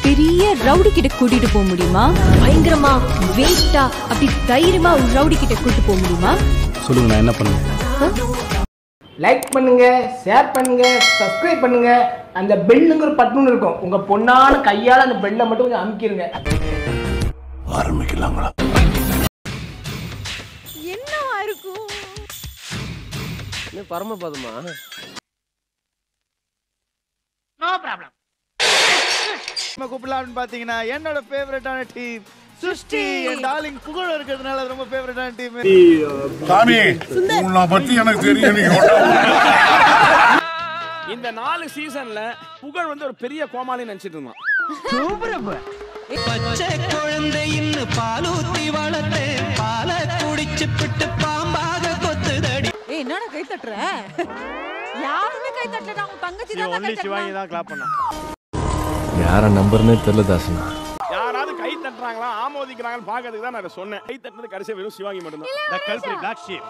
பெரிய ரவுடி கிட்ட கூட்டிட்டு போக முடியுமா பயங்கரமா வெயிட்டா அப்படி தைரியமா ஒரு ரவுடி கிட்ட கூட்டிட்டு போக முடியுமா சொல்லுங்க நான் என்ன பண்ணுவேன் லைக் பண்ணுங்க ஷேர் பண்ணுங்க சப்ஸ்கிரைப் பண்ணுங்க அந்த பெல்லுங்கிற பட்டுன்னு இருக்கும் உங்க பொண்ணான கையால அந்த பெல்லை மட்டும் கொஞ்சம் அமுக்கிருங்க ஆரம்பிக்கலாங்களா என்னவா இருக்கும் பரமபதமா நம்ம கூப்பிடலாம்னு பாத்தீங்கன்னா என்னோட ஃபேவரட்டான டீம் சுஷ்டி என் டார்லிங் புகழ் இருக்கிறதுனால அது ரொம்ப ஃபேவரட்டான டீம் சாமி உன்னை பத்தி எனக்கு தெரியும் நீங்க இந்த நாலு சீசன்ல புகழ் வந்து ஒரு பெரிய கோமாளி நினைச்சிட்டு இருந்தான் பச்சை குழந்தையின்னு பாலூத்தி வளர்த்தேன் பால குடிச்சு பிட்டு பாம்பாக கொத்துதடி ஏய் என்னடா கை தட்டுற யாருமே கை தட்டலடா உங்க தங்கச்சி தான் கை ஒன்லி சிவாங்கி தட்டலாம் தான் கிளாப் பண்ணா யார நம்பர்னே தெரியல தாசனா யாராவது கை தட்டுறாங்களா ஆமோதிக்கிறாங்கன்னு பாக்கிறதுக்கு தான் நான் இதை சொன்னேன் கை தட்டுறது கடைசியா வெறும் சிவாங்கி மட்டும்தான் த கல்பிரி பிளாக் ஷீப்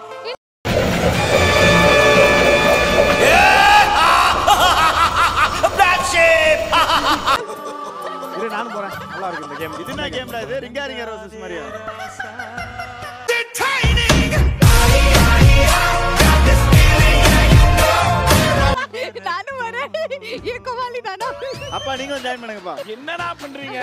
இரு நானும் போறேன் நல்லா இருக்கு இந்த கேம் இது என்ன கேம்டா இது ரிங்கா ரிங்கா ரோசஸ் மாதிரியா நானும் வரேன் ஏ கோமாளி நானா அப்பா நீங்களும் ஜாயின் பண்ணுங்கப்பா என்னடா பண்றீங்க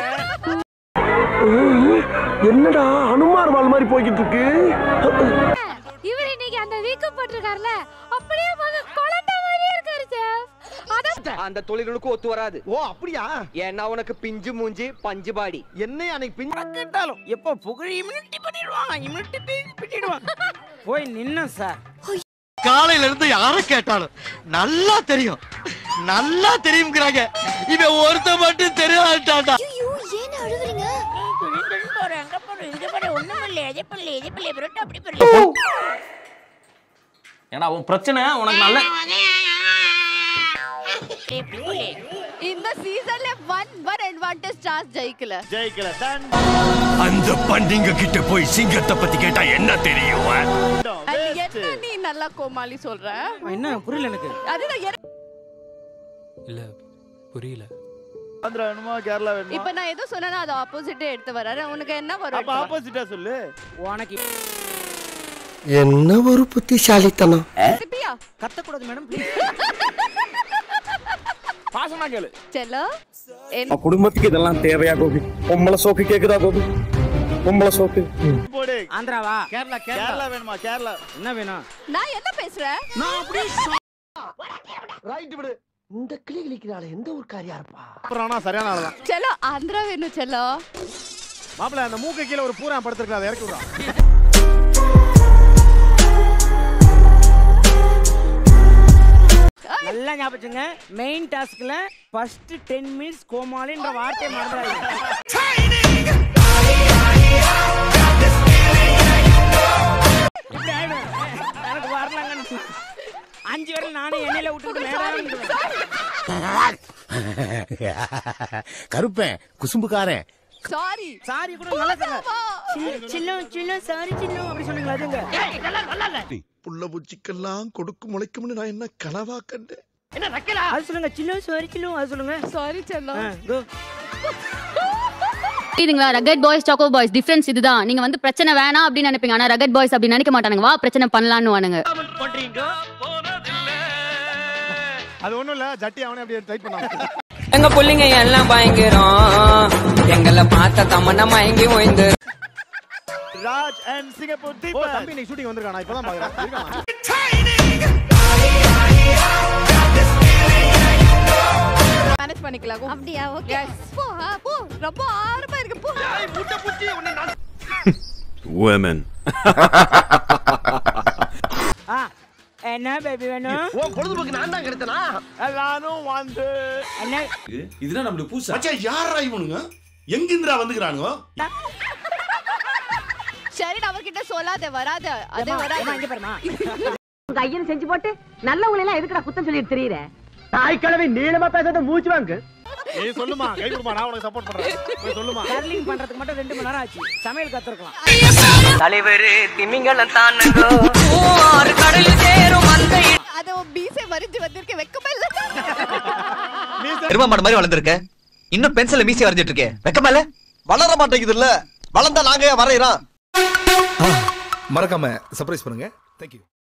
என்னடா அனுமார் வால் மாதிரி போய்கிட்டு இருக்கு இவர் இன்னைக்கு அந்த வீக்கு போட்டிருக்காருல அப்படியே மக குழந்தை மாதிரியே இருக்காரு சார் அதான் அந்த தொழில்களுக்கும் ஒத்து வராது ஓ அப்படியா ஏன்னா உனக்கு பிஞ்சு மூஞ்சி பஞ்சு பாடி என்ன அன்னைக்கு பின் கேட்டாலும் எப்போ புகழ் இம்யூனிட்டி பண்ணிடுவாங்க இம்யூனிட்டி பண்ணிடுவாங்க போய் நின்ன சார் காலையில இருந்து யார கேட்டாலும் நல்லா தெரியும் நல்லா தெரியுங்கிறாங்க இவன் ஒருத்த மட்டும் தெரியாட்டாடா ஏன்னா உன் பிரச்சனை உனக்கு நல்ல இந்த சீசன்ல ஒன் ஒன் அட்வான்டேஜ் ஸ்டார்ஸ் ஜெயிக்கல ஜெயிக்கல டன் அந்த பண்டிங்க கிட்ட போய் சிங்கத்தை பத்தி கேட்டா என்ன தெரியும் And என்ன நீ நல்லா கோமாளி சொல்ற என்ன புரியல எனக்கு அதுதான் என- இல்ல புரியல ஆந்திரா வேணுமா கேரளா வேணுமா இப்ப நான் எதோ சொன்னா அது ஆப்போசிட்டே எடுத்து வர்றாரு உனக்கு என்ன வரும் அப்ப ஆப்போசிட்டா சொல்லு உனக்கு என்ன ஒரு புத்திசாலித்தனம் சிப்பியா கத்தக்கூடாது மேடம் பாசமா கேளு செல்லோ என்ன குடும்பத்துக்கு இதெல்லாம் தேவையா கோபி பொம்பளை சோக்கு கேக்குதா கோபி பொம்பளை சோக்கு போடு ஆந்திராவா கேரளா கேரளா வேணுமா கேரளா என்ன வேணும் நான் என்ன பேசுறேன் ரைட் விடு இந்த கிளி கிளிக்கிறாள் எந்த ஒரு காரியா இருப்பா அப்புறம் ஆனா சரியான ஆளுதான் செல்லோ ஆந்திரா வேணும் செல்லோ மாப்பிள்ள அந்த மூக்கு கீழே ஒரு பூரா படுத்திருக்கா அதை இறக்கி விடுறான் நல்லா ஞாபகம் மெயின் டாஸ்க்ல ஃபர்ஸ்ட் டென் மினிட்ஸ் கோமாளின்ற வார்த்தை மறந்துடாதீங்க இப்படி ஆயிடும். எனக்கு வரலங்கன்னு அஞ்சு வரல நானே எண்ணெயில விட்டுட்டு மேடம் கருப்பேன் குசும்புக்காரன் சாரி சாரி கூட நல்லா சொல்லுங்க சில்லும் சில்லும் சாரி சில்லும் அப்படி சொன்னீங்களா அதுங்க புள்ள பூச்சிக்கெல்லாம் கொடுக்கு முளைக்கும்னு நான் என்ன கனவா கண்டேன் அது சொல்லுங்க சில்லும் சாரி சில்லும் அது சொல்லுங்க சாரி செல்லோ ஆ, go. இதுங்களா rugged boys choco boys difference இதுதான் நீங்க வந்து பிரச்சனை வேணாம் அப்படின்னு நினைப்பீங்க ஆனா ரகட் பாய்ஸ் அப்படி நினைக்க மாட்டானுங்க வா பிரச்சனை பண்ணலாம்னு வானுங்க அது ஒண்ணும் இல்ல ஜட்டி அவனே அப்படியே டைப் பண்ணான் எங்க புள்ளிங்க எல்லாம் பயங்கரம் எங்களை பார்த்த தமன்னா மயங்கி ஓய்ந்து ராஜ் அண்ட் சிங்கப்பூர் தீப் தம்பி நீ ஷூட்டிங் வந்திருக்கானா இப்பதான் பாக்குறேன் இருக்கானா? மேனேஜ் பண்ணிக்கலாம் அப்படியா ஓகே போ ஆ, போ ரொம்ப ஆர்வமா இருக்கு போ women ஆ, என்ன பேபி வேணும் உன் பொழுதுபோக்கு நான் தான் கெடுத்தனா எல்லாரும் வந்து என்ன இதுதான் நம்மளுக்கு புதுசா மச்சான் யாரா இவனுங்க எங்கிந்திரா வந்துக்கிறானுங்க சரி நான் அவர்கிட்ட சொல்லாத வராத அதே வராது இங்க பாருமா கையன் செஞ்சு போட்டு நல்லவங்களை எல்லாம் எதுக்குடா குத்தம் சொல்லிட்டு தெரியுற தாய்க்கிழமை நீளமா பேசாத மூச்சு வாங்க நீ சொல்லுமா கை கொடுமா நான் உனக்கு சப்போர்ட் பண்றேன் போய் சொல்லுமா கர்லிங் பண்றதுக்கு மட்டும் ரெண்டு மணி நேரம் ஆச்சு சமையல் கத்துருக்கலாம் தலைவர் திமிங்கலம் தானுங்கோ ஆறு கடல் சேரும் அந்த அது மீசை மறிஞ்சு வந்திருக்க வெக்கமே இல்ல எரும மாடு மாதிரி வளர்ந்துருக்க இன்னும் பென்சில மீசி வரைஞ்சிட்டு இருக்கே வெக்கமால வளர மாட்டேங்குது இல்ல வளர்ந்தா நாங்க ஏன் வரையறோம் மறக்காம சர்ப்ரைஸ் பண்ணுங்க தேங்க்யூ